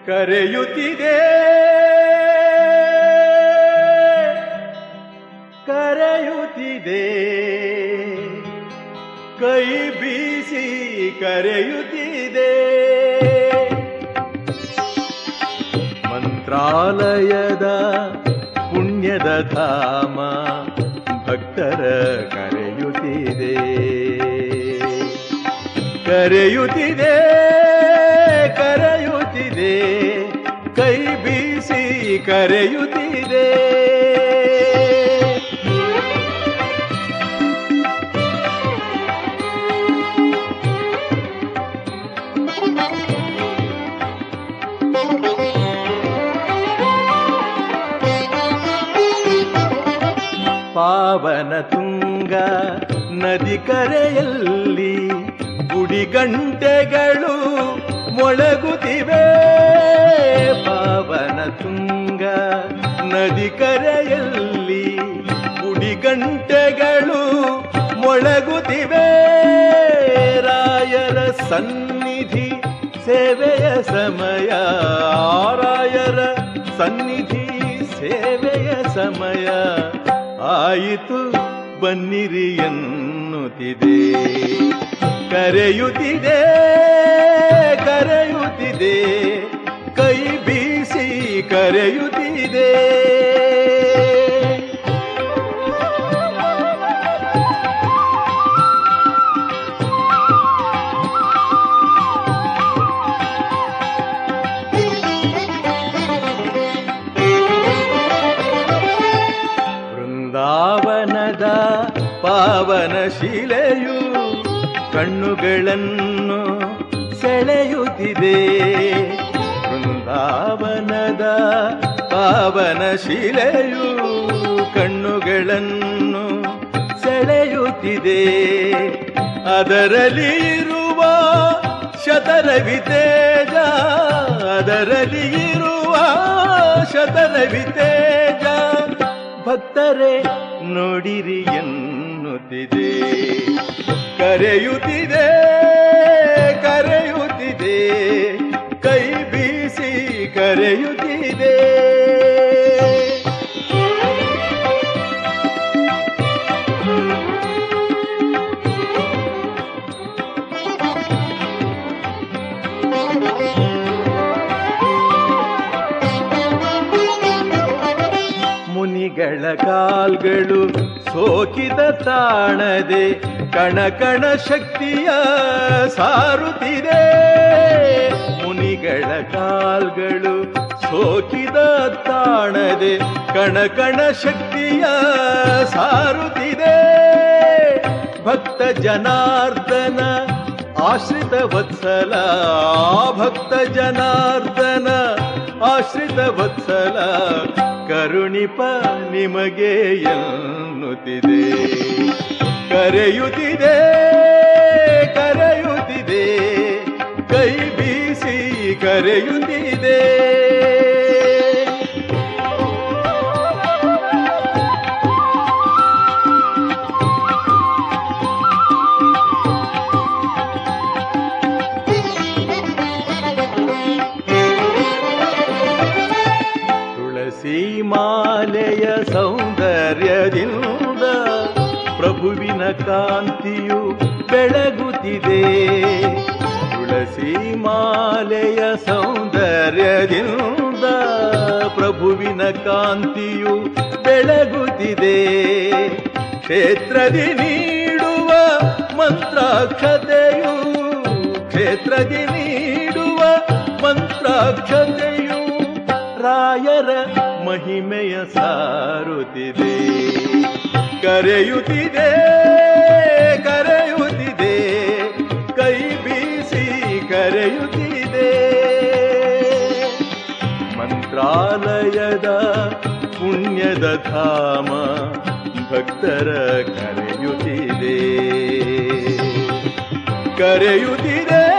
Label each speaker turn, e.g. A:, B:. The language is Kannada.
A: ಕರೆಯುತ್ತಿದೆ ಕರೆಯುತ್ತಿದೆ ಕೈ ಬೀಸಿ ಕರೆಯುತ್ತಿದೆ ಮಂತ್ರಾಲಯದ ಪುಣ್ಯದ ಧಾಮ ಭಕ್ತರ ಕರೆಯುತ್ತಿದೆ ಕರೆಯುತ್ತಿದೆ ಕರೆಯುತ್ತಿದೆ ಕೈ ಬೀಸಿ ಕರೆಯುತ್ತಿದೆ ಪಾವನ ತುಂಗ ನದಿ ಕರೆಯಲ್ಲಿ ಗುಡಿಗಂಟೆಗಳು ಮೊಳಗುತ್ತಿವೆ ಪಾವನ ತುಂಗ ನದಿ ಕರೆಯಲ್ಲಿ ಗುಡಿಗಂಟೆಗಳು ಮೊಳಗುತ್ತಿವೆ ರಾಯರ ಸನ್ನಿಧಿ ಸೇವೆಯ ಸಮಯ ರಾಯರ ಸನ್ನಿಧಿ ಸೇವೆಯ ಸಮಯ ಆಯಿತು ಬನ್ನಿರಿ ಎನ್ನುತ್ತಿದೆ ಕರೆಯುತ್ತಿದೆ ಕರೆಯುತ್ತಿದೆ ಕೈ ಬೀಸಿ ಕರೆಯುತ್ತಿದೆ ಬೃಂದಾವನದ ಪಾವನ ಶಿಲೆಯು ಕಣ್ಣುಗಳನ್ನು ಸೆಳೆಯುತ್ತಿದೆ ಬೃಂದಾವನದ ಪಾವನ ಶಿಲೆಯು ಕಣ್ಣುಗಳನ್ನು ಸೆಳೆಯುತ್ತಿದೆ ಅದರಲ್ಲಿ ಇರುವ ಶತರವಿ ತೇಜ ಅದರಲ್ಲಿ ಇರುವ ಶತರವಿ ತೇಜ ಭಕ್ತರೇ ನೋಡಿರಿ ಎನ್ನುತ್ತಿದೆ ಕರೆಯುತ್ತಿದೆ ಕರೆಯುತ್ತಿದೆ ಕೈ ಬೀಸಿ ಕರೆಯುತ್ತಿದೆ ಮುನಿಗಳ ಕಾಲ್ಗಳು ಸೋಕಿದ ತಾಣದೆ ಕಣ ಕಣ ಶಕ್ತಿಯ ಸಾರುತ್ತಿದೆ ಮುನಿಗಳ ಕಾಲ್ಗಳು ಸೋಕಿದ ತಾಣದೆ ಕಣ ಕಣ ಶಕ್ತಿಯ ಸಾರುತ್ತಿದೆ ಭಕ್ತ ಜನಾರ್ದನ ಆಶ್ರಿತ ವತ್ಸಲ ಭಕ್ತ ಜನಾರ್ದನ ಆಶ್ರಿತ ವತ್ಸಲ ಕರುಣಿಪ ನಿಮಗೆ ಎನ್ನುತ್ತಿದೆ ಕರೆಯುತ್ತಿದೆ ಕರೆಯುತ್ತಿದೆ ಕೈ ಬೀಸಿ ಕರೆಯುತ್ತಿದೆ ತುಳಸಿ ಮಾಲೆಯ ಸೌಂದರ್ಯದಿಂದ ಪ್ರಭುವಿನ ಕಾಂತಿಯು ಬೆಳಗುತ್ತಿದೆ ತುಳಸಿ ಮಾಲೆಯ ಸೌಂದರ್ಯದಿಂದ ಪ್ರಭುವಿನ ಕಾಂತಿಯು ಬೆಳಗುತ್ತಿದೆ ಕ್ಷೇತ್ರದಿ ನೀಡುವ ಮಂತ್ರಾಕ್ಷತೆಯು ಕ್ಷೇತ್ರದಿ ನೀಡುವ ಮಂತ್ರಾಕ್ಷತೆಯು ರಾಯರ ಮಹಿಮೆಯ ಸಾರುತ್ತಿದೆ ಕರೆಯುತ್ತಿದೆ ಕರೆಯುತ್ತಿದೆ ಕೈ ಬೀಸಿ ಕರೆಯುತ್ತಿದೆ ಮಂತ್ರಾಲಯದ ಪುಣ್ಯದ ಧಾಮ ಭಕ್ತರ ಕರೆಯುತ್ತಿದೆ ಕರೆಯುತ್ತಿದೆ